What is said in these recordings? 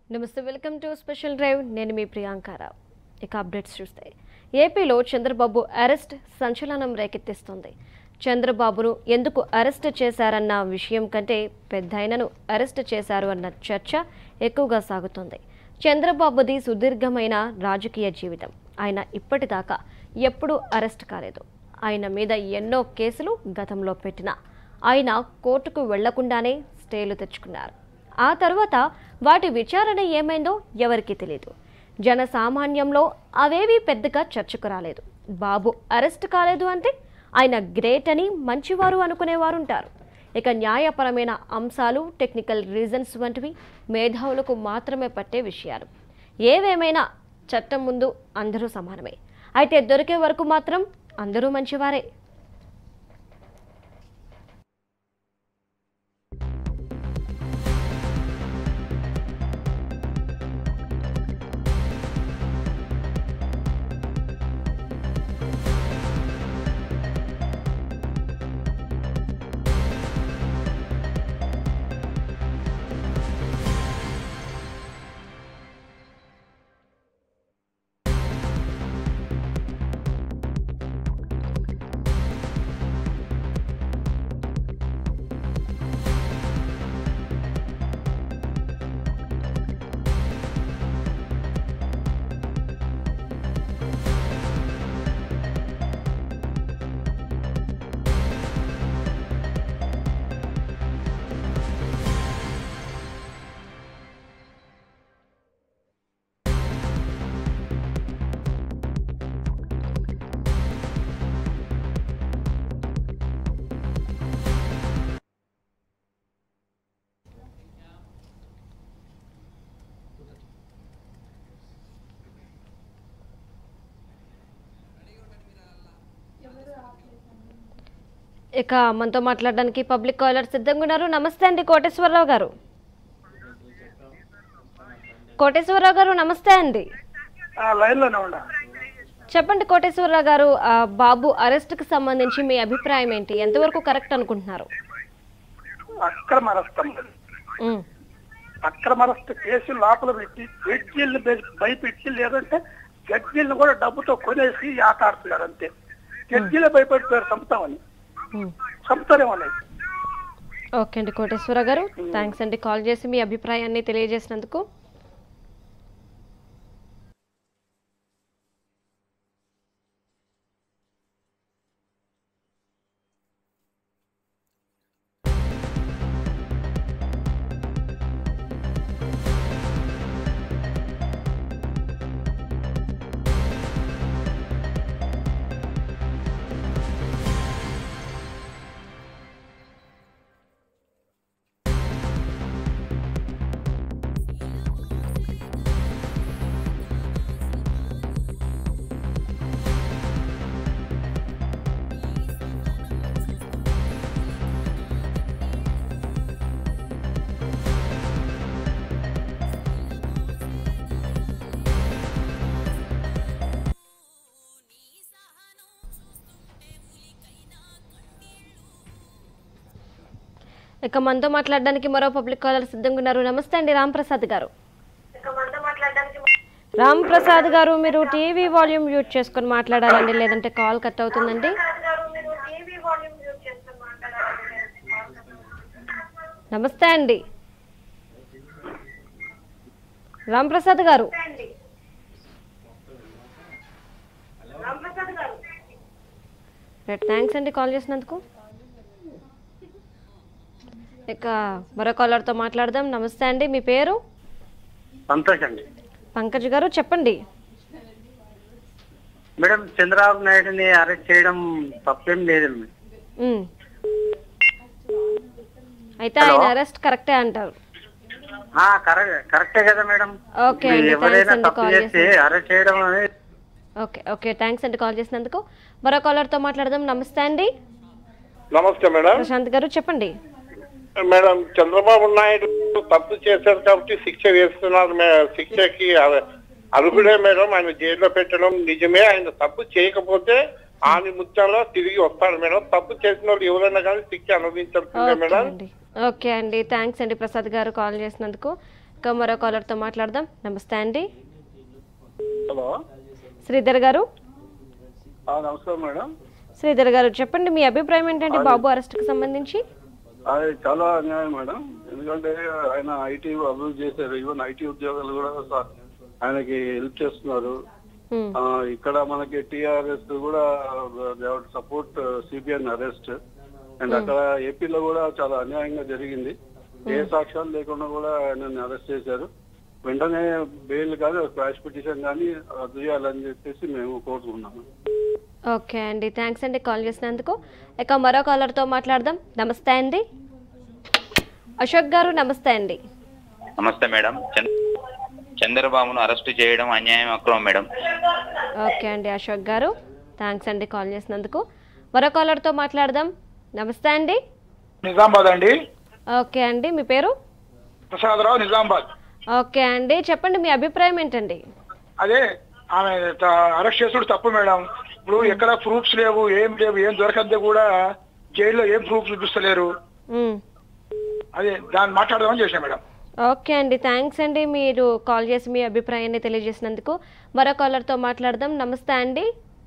నమస్తే welcome to special drive నేను మీ ప్రియాంకారావు ఇక అప్డేట్స్ చూస్తే ఏపీలో చంద్రబాబు అరెస్ట్ సంచలనం రేకెత్తిస్తుంది చంద్రబాబును ఎందుకు అరెస్ట్ చేశారన్న విషయం కంటే పెద్దయినను అరెస్ట్ చేశారు అన్న చర్చ ఎక్కువగా సాగుతోంది చంద్రబాబుది సుదీర్ఘమైన రాజకీయ జీవితం ఆయన ఇప్పటిదాకా ఎప్పుడూ అరెస్ట్ కాలేదు ఆయన మీద ఎన్నో కేసులు గతంలో పెట్టినా ఆయన కోర్టుకు వెళ్లకుండానే స్టేలు తెచ్చుకున్నారు ఆ తర్వాత వాటి విచారణ ఏమైందో ఎవరికీ తెలియదు జనసామాన్యంలో అవేవి పెద్దగా చర్చకు రాలేదు బాబు అరెస్ట్ కాలేదు అంటే ఆయన గ్రేట్ అని మంచివారు అనుకునేవారు ఉంటారు ఇక న్యాయపరమైన అంశాలు టెక్నికల్ రీజన్స్ వంటివి మేధావులకు మాత్రమే పట్టే విషయాలు ఏవేమైనా చట్టం ముందు అందరూ సమానమే అయితే దొరికే వరకు మాత్రం అందరూ మంచివారే ఇక మనతో మాట్లాడడానికి పబ్లిక్ కాలర్ సిద్ధంగా ఉన్నారు నమస్తే అండి కోటేశ్వరరావు గారు కోటేశ్వరరావు గారు నమస్తే అండి లైన్ లోనే ఉండ చెప్పండి కోటేశ్వరరావు గారు ఆ, బాబు అరెస్ట్కి సంబంధించి మీ అభిప్రాయం ఏంటి ఎంతవరకు కరెక్ట్ అనుకుంటున్నారు అక్రమ అరెస్ట్ అమ్మ. ఉమ్, అక్రమ అరెస్ట్ కేసు లోపల పెట్టి జడ్జీలను భయ- భయపెట్టి లేదంటే జడ్జీలను కూడా డబ్బుతో కొనేసి ఆట ఆడుతున్నారు అంతే జడ్జీలే భయపెట్టారు చంపుతామని ఉమ్. చంపుతారేమనేది ఓకే అండి కోటేశ్వరరావు గారు థ్యాంక్స్ అండి కాల్ చేసి మీ అభిప్రాయాన్ని తెలియజేసినందుకు ఇక మనతో మాట్లాడడానికి మరో పబ్లిక్ కాలర్ సిద్ధంగా ఉన్నారు నమస్తే అండి రామ్ ప్రసాద్ గారు రామ్ ప్రసాద్ గారు మీరు టీవీ వాల్యూమ్ మ్యూట్ చేసుకొని మాట్లాడాలండి లేదంటే కాల్ కట్ అవుతుందండి నమస్తే అండి రామ్ ప్రసాద్ గారు రైట్ థ్యాంక్స్ అండి కాల్ చేసినందుకు ఇక మరో కాలర్తో మాట్లాడదాం నమస్తే అండి మీ పేరు సంతోష్ అండి పంకజ్ గారు చెప్పండి మేడం చంద్రబాబు నాయుడుని అరెస్ట్ చేయడం తప్పేం లేదు ఉమ్. అయితే ఆయన అరెస్ట్ కరెక్టే అంటారు కరెక్ట్ కరెక్టే కదా మేడం ఓకే ఇప్పుడు అండి థ్యాంక్స్ ఎవరైనా అండి తప్పు కాల్ చేస్తే చేసి అరెస్ట్ చేయడం అనేది ఓకే ఓకే థ్యాంక్స్ అండి కాల్ చేసినందుకు మరో కాలర్తో మాట్లాడదాం నమస్తే అండి నమస్తే మేడం ప్రశాంత్ గారు చెప్పండి మేడం చంద్రబాబు నాయుడు తప్పు చేశారు కాబట్టి శిక్ష వేస్తున్నారు మే- శిక్షకి అర- అర్హుడే మేడం ఆయన జైల్లో పెట్టడం నిజమే ఆయన తప్పు చేయకపోతే ఆని ముత్యంలో తిరిగి వస్తాడు మేడం తప్పు చేసిన వాళ్ళు ఎవరైనా కానీ శిక్ష అనుభవించాల్సిందే ఓకే మేడం అండి ఓకే అండి థ్యాంక్స్ అండి ప్రసాద్ గారు కాల్ చేసినందుకు ఇంకా మరో కాలర్తో మాట్లాడదాం నమస్తే అండి హలో శ్రీధర్ గారు ఆ, నమస్కారం మేడం శ్రీధర్ గారు చెప్పండి మీ అభిప్రాయం ఏంటంటే బాబు అరెస్ట్కి సంబంధించి అది చాలా అన్యాయం మేడం ఎందుకంటే ఆయన ఐటీ అభివృద్ధి చేశారు ఈవెన్ ఐటీ ఉద్యోగాలు కూడా స- ఆయనకి హెల్ప్ చేస్తున్నారు ఉమ్, ఆ, ఇక్కడ మనకి టిఆర్ఎస్ కూడా సపోర్ట్ సిబిఐ అరెస్ట్ అండ్ అక్కడ ఏపీలో కూడా చాలా అన్యాయంగా జరిగింది ఏ సాక్ష్యాలు లేకుండా కూడా ఆయనని అరెస్ట్ చేశారు వెంటనే బెయిల్ కానీ క్రాష్ పిటిషన్ కానీ రద్దు చేయాలని చెప్పేసి మేము కోరుకుంటున్నాము ఓకే అండి థ్యాంక్స్ అండి కాల్ చేసినందుకు ఇక మరో కాలర్తో మాట్లాడదాం నమస్తే అండి అశోక్ గారు నమస్తే అండి నమస్తే మేడం చంద్ర- చంద్రబాబును అరెస్టు చేయడం అన్యాయం అక్రమం మేడం ఓకే అండి అశోక్ గారు థ్యాంక్స్ అండి కాల్ చేసినందుకు మరో కాలర్తో మాట్లాడదాం నమస్తే అండి నిజామాబాద్ అండి ఓకే అండి మీ పేరు ప్రసాదరావు నిజామాబాద్ ఓకే అండి చెప్పండి మీ అభిప్రాయం ఏంటండి అదే ఆమె త- అరెస్ట్ చేసుడు తప్పు మేడం ఇప్పుడు ఎక్కడ ప్రూఫ్స్ లేవు ఏం లేవు ఏం దొరకద్దు కూడా జైల్లో ఏం ప్రూఫ్ చూపిస్తలేరు ఉమ్, అదే దాన్ని మాట్లాడదామని చేశాను మేడం ఓకే అండి థ్యాంక్స్ అండి మీరు కాల్ చేసి మీ అభిప్రాయాన్ని తెలియజేసినందుకు మరో కాలర్తో మాట్లాడదాం నమస్తే అండి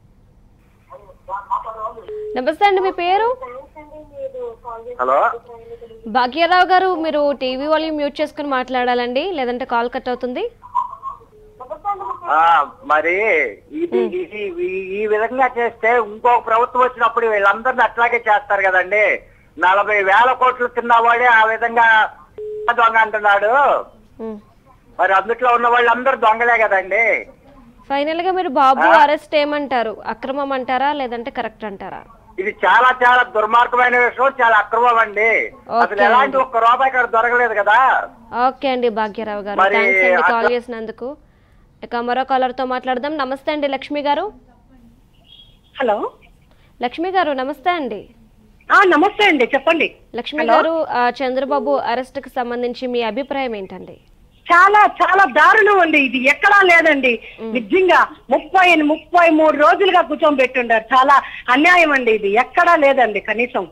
నమస్తే అండి మీ పేరు హలో భాగ్యరావు గారు మీరు టీవీ వాల్యూమ్ మ్యూట్ చేసుకుని మాట్లాడాలండి లేదంటే కాల్ కట్ అవుతుంది ఆ, మరి ఇది ఇది ఈ- ఈ విధంగా చేస్తే ఇంకొక ప్రభుత్వం వచ్చినప్పుడు వీళ్ళందరినీ అట్లాగే చేస్తారు కదండి నలభై వేల కోట్లు తిన్నవాడే ఆ విధంగా దొంగ అంటున్నాడు ఉమ్. మరి అందుట్లో ఉన్న వాళ్ళందరూ దొంగలే కదండి ఫైనల్ గా మీరు బాబు అరెస్ట్ ఏమంటారు అక్రమం అంటారా లేదంటే కరెక్ట్ అంటారా ఇది చాలా చాలా దుర్మార్గమైన విషయం చాలా అక్రమం అండి అసలు ఓకే ఎలాంటి ఒక్క రూపాయి ఇక్కడ దొరకలేదు కదా ఓకే అండి భాగ్యరావు గారు మరి థ్యాంక్స్ అండి కాల్ అట్లా- చేసినందుకు ఇక మరో కాలర్తో మాట్లాడదాం నమస్తే అండి లక్ష్మి గారు హలో లక్ష్మి గారు నమస్తే అండి ఆ నమస్తే అండి చెప్పండి లక్ష్మి గారు ఆ, చంద్రబాబు అరెస్ట్ కి సంబంధించి మీ అభిప్రాయం ఏంటండి చాలా చాలా దారుణం అండి ఇది ఎక్కడా లేదండి నిజంగా ముప్పై ముప్పై మూడు రోజులుగా కూర్చోబెట్టుండారు చాలా అన్యాయం అండి ఇది ఎక్కడా లేదండి కనీసం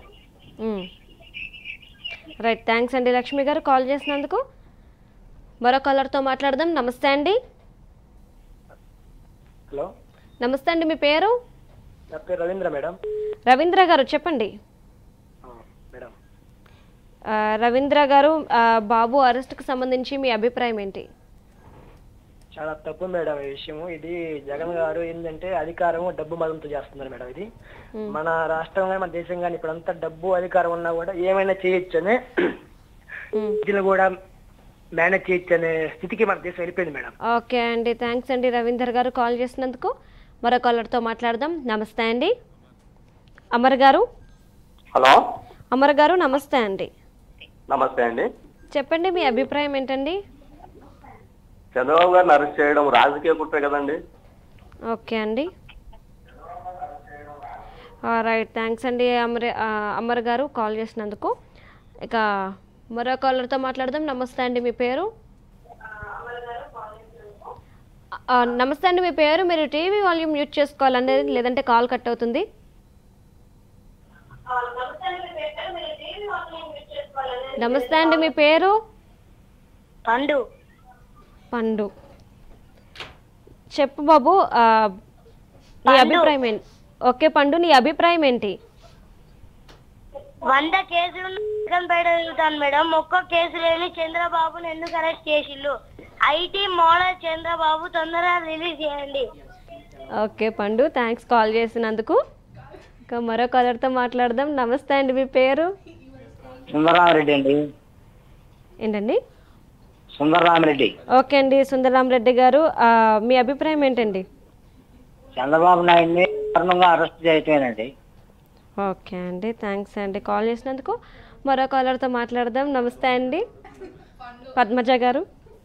రైట్ థ్యాంక్స్ అండి లక్ష్మి గారు కాల్ చేసినందుకు మరో కాలర్తో మాట్లాడదాం నమస్తే అండి హలో నమస్తే అండి మీ పేరు నా పేరు రవీంద్ర మేడం రవీంద్ర గారు చెప్పండి ఆ, మేడం ఆ, రవీంద్ర గారు ఆ, బాబు అరెస్ట్కి సంబంధించి మీ అభిప్రాయం ఏంటి చాలా తప్పు మేడం ఈ విషయము ఇది జగన్ గారు ఏంటంటే అధికారం డబ్బు మదంతో చేస్తున్నారు మేడం ఇది మన రాష్ట్రం కానీ మన దేశం కానీ ఇప్పుడు అంతా డబ్బు అధికారం ఉన్నా కూడా ఏమైనా చేయొచ్చనే మ్. దీన్ని కూడా మేనేజ్ చేయొచ్చు అనే స్థితికి మన దేశం వెళ్ళిపోయింది మేడం ఓకే అండి థ్యాంక్స్ అండి రవీందర్ గారు కాల్ చేసినందుకు మరో కాలర్తో మాట్లాడదాం నమస్తే అండి అమర్ గారు హలో అమర్ గారు నమస్తే అండి నమస్తే అండి చెప్పండి మీ అభిప్రాయం ఏంటండి చంద్రబాబు గారిని అరెస్ట్ చేయడం రాజకీయ కుట్రే కదండి ఓకే అండి రైట్ థ్యాంక్స్ అండి అమర్ ఆ, అమర్ గారు కాల్ చేసినందుకు ఇక మరో కాలర్తో మాట్లాడదాం నమస్తే అండి మీ పేరు ఆ, నమస్తే అండి మీ పేరు మీరు టీవీ వాల్యూమ్ మ్యూట్ చేసుకోవాలండి లేదంటే కాల్ కట్ అవుతుంది నమస్తే అండి మీ పేరు పండు పండు చెప్పు బాబు ఆ, నీ అభిప్రాయం ఏంటి ఓకే పండు నీ అభిప్రాయం ఏంటి వంద కేసులు పక్కన పెడతాను మేడం ఒక్క కేసు లేని చంద్రబాబును ఎందుకు అరెస్ట్ చేసిల్లు ఐటీ మోడల్ చంద్రబాబు తొందరగా రిలీజ్ చేయండి ఓకే పండు థ్యాంక్స్ కాల్ చేసినందుకు ఇంకా మరో కాలర్తో మాట్లాడదాం నమస్తే అండి మీ పేరు సుందరరామరెడ్డి అండి ఏంటండి సుందరరామరెడ్డి ఓకే అండి సుందరరామ్ రెడ్డి గారు ఆ, మీ అభిప్రాయం ఏంటండి చంద్రబాబు నాయుడిని కారణంగా అరెస్ట్ చేయటమేనండి ఓకే అండి థ్యాంక్స్ అండి కాల్ చేసినందుకు మరో కాలర్తో మాట్లాడదాం నమస్తే అండి పద్మజ గారు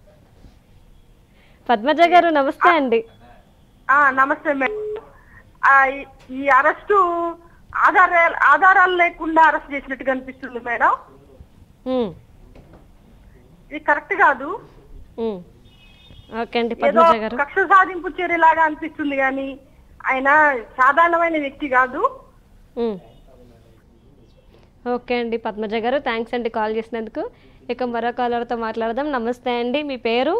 పద్మజ గారు నమస్తే అండి ఆ నమస్తే మేడం ఆ, ఈ- ఈ అరెస్టు ఆధారాలు ఆధారాలు లేకుండా అరెస్ట్ చేసినట్టుగా అనిపిస్తుంది మేడం ఉమ్, ఇది కరెక్ట్ కాదు ఉమ్. ఓకే అండి ఏదో పద్మజ గారు కక్ష సాధింపు చర్యలాగా అనిపిస్తుంది కానీ ఆయన సాధారణమైన వ్యక్తి కాదు ఉమ్. ఓకే అండి పద్మజ గారు థ్యాంక్స్ అండి కాల్ చేసినందుకు ఇక మరో కాలర్తో మాట్లాడదాం నమస్తే అండి మీ పేరు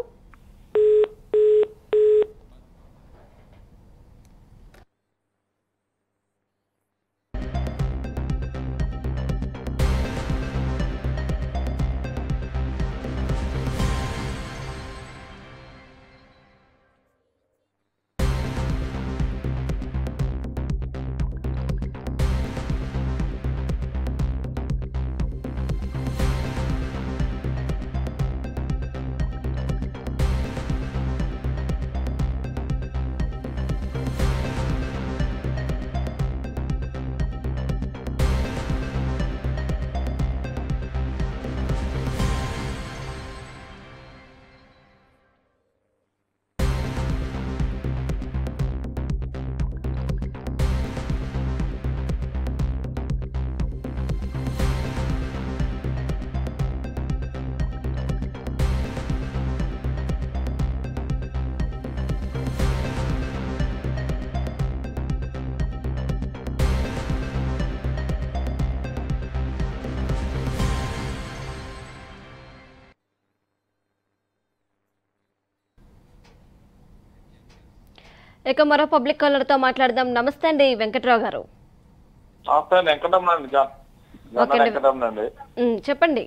ఇక మరో పబ్లిక్ కాలర్తో మాట్లాడదాం నమస్తే అండి వెంకట్రావు గారు నమస్తే వెంకటరమణ అండి జా- జొన్న ఓకే అండి. వెంకటరమణ అండి ఉమ్, చెప్పండి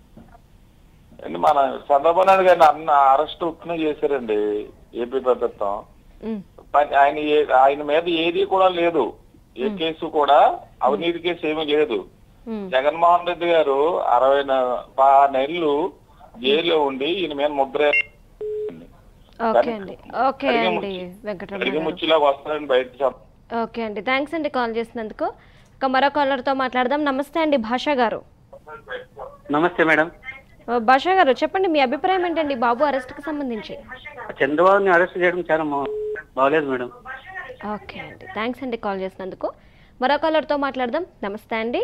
అండి మన చంద్రబాబు నాయుడు గారిని అన్న అరెస్ట్ ఉత్తున చేశారండి ఏపీ ప్రభుత్వం ఉమ్, పని- ఆయన ఏ- ఆయన మీద ఏది కూడా లేదు ఏ కేసు కూడా అవినీతి కేసు ఏమీ లేదు ఉమ్, జగన్మోహన్ రెడ్డి గారు అరవై న- పా- నెలలు జైల్లో ఉండి ఈయన మీద ముద్ర ఓకే అండి ఓకే అడిగే అండి ముచ్చి- వెంకటరమణ అడిగి గారు ముచ్చిలాగా వస్తారని బయట చెప్ ఓకే అండి థ్యాంక్స్ అండి కాల్ చేసినందుకు ఇక మరో కాలర్తో మాట్లాడదాం నమస్తే అండి భాషా గారు నమస్తే మేడం ఆ, భాషా గారు చెప్పండి మీ అభిప్రాయం ఏంటండి బాబు అరెస్ట్కి సంబంధించి చంద్రబాబుని అరెస్ట్ చేయడం చాలా మా- బాగలేదు మేడం ఓకే అండి థ్యాంక్స్ అండి కాల్ చేసినందుకు మరో కాలర్తో మాట్లాడదాం నమస్తే అండి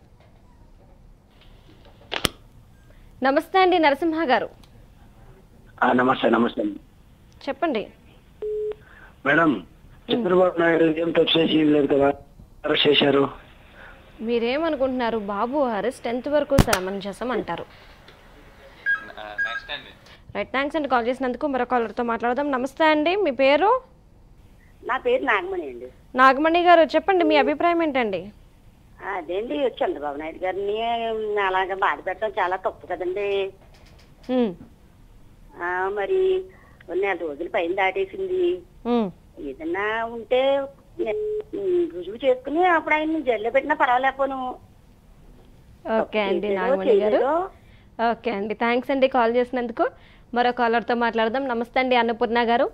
నమస్తే అండి నరసింహ గారు ఆ, నమస్తే నమస్తే చెప్పండి మేడం చంద్రబాబు నాయుడు ఏం తప్పు చేసి లేదు కదా అరెస్ట్ చేశారు మీరేమనుకుంటున్నారు బాబు అరెస్ట్ ఎంతవరకు సమంజసం అంటారు నెక్స్ట్ అండి రైట్ థ్యాంక్స్ అండి కాల్ చేసినందుకు మరో కాలర్తో మాట్లాడదాం నమస్తే అండి మీ పేరు నా పేరు నాగమణి అండి నాగమణి గారు చెప్పండి మీ అభిప్రాయం ఏంటండి అదేంటి చంద్రబాబు నాయుడు గారిని అలాగ బాధ పెట్టడం చాలా తప్పు కదండి ఉమ్, ఆ, మరి నెల రోజులు పైన దాటేసింది ఉమ్, ఏదన్నా ఉంటే నే- ఉమ్, రుజువు చేసుకుని అప్పుడు ఆయన జైల్లో పెట్టినా పర్వాలేకపోను ఓకే అండి చేసేదో నాగమణి గారు చేయలేదో. ఓకే అండి థ్యాంక్స్ అండి కాల్ చేసినందుకు మరో కాలర్తో మాట్లాడదాం నమస్తే అండి అన్నపూర్ణ గారు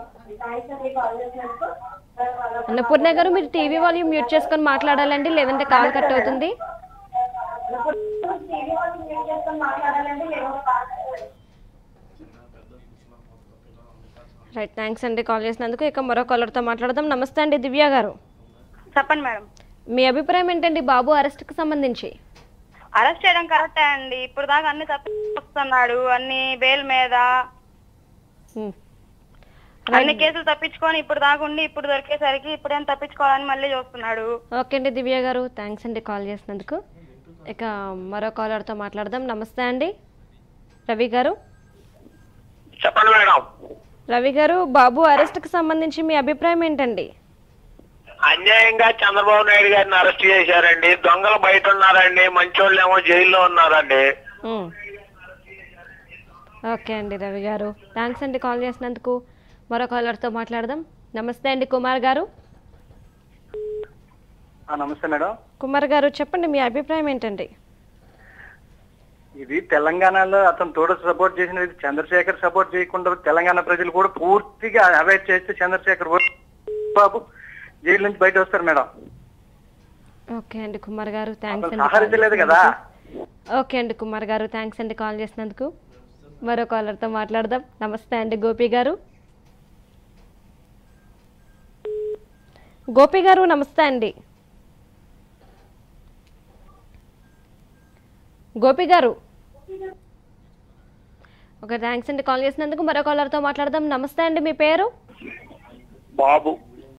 అన్నపూర్ణ గారు మీరు టీవీ వాల్యూమ్ మ్యూట్ చేసుకొని మాట్లాడాలండి లేదంటే కాల్ కట్ అవుతుంది రైట్ థ్యాంక్స్ అండి కాల్ చేసినందుకు ఇక మరో కాలర్తో మాట్లాడదాం నమస్తే అండి దివ్య గారు చెప్పండి మేడం మీ అభిప్రాయం ఏంటండి బాబు అరెస్ట్కి సంబంధించి అరెస్ట్ చేయడం కరెక్టే అండి ఇప్పుడు దాకా అన్ని తప్పిస్తున్నాడు అన్ని బెయిల్ మీద ఉమ్. అన్ని కేసులు తప్పించుకొని ఇప్పుడు దాకా ఉండి ఇప్పుడు దొరికేసరికి ఇప్పుడేం తప్పించుకోవాలని మళ్ళీ చూస్తున్నాడు ఓకే అండి దివ్య గారు థ్యాంక్స్ అండి కాల్ చేసినందుకు ఇక మరో కాలర్తో మాట్లాడదాం నమస్తే అండి రవి గారు చెప్పండి మేడం రవి గారు బాబు అరెస్ట్కి సంబంధించి మీ అభిప్రాయం ఏంటండి అన్యాయంగా చంద్రబాబు నాయుడు గారిని అరెస్ట్ చేశారండి దొంగలు బయట ఉన్నారండి మంచోళ్ళు ఏమో జైల్లో ఉన్నారండి ఉమ్. ఓకే అండి రవి గారు థ్యాంక్స్ అండి కాల్ చేసినందుకు మరో కాలర్తో మాట్లాడదాం నమస్తే అండి కుమార్ గారు ఆ, నమస్తే మేడం కుమార్ గారు చెప్పండి మీ అభిప్రాయం ఏంటండి ఇది తెలంగాణలో అతను తోడ సపోర్ట్ చేసిన ఇది చంద్రశేఖర్ సపోర్ట్ చేయకుండా తెలంగాణ ప్రజలు కూడా పూర్తిగా అవాయిడ్ చేస్తే చంద్రశేఖర్ ఓ- బాబు జైలు నుంచి బయట వస్తారు మేడం ఓకే అండి కుమార్ గారు థ్యాంక్స్ అతను అండి కాల్ సహకరించలేదు కదా చేసినందుకు. ఓకే అండి కుమార్ గారు థ్యాంక్స్ అండి కాల్ చేసినందుకు మరో కాలర్తో మాట్లాడదాం నమస్తే అండి గోపి గారు గోపి గారు నమస్తే అండి గోపి గారు ఓకే థ్యాంక్స్ అండి కాల్ చేసినందుకు మరో కాలర్తో మాట్లాడదాం నమస్తే అండి మీ పేరు బాబు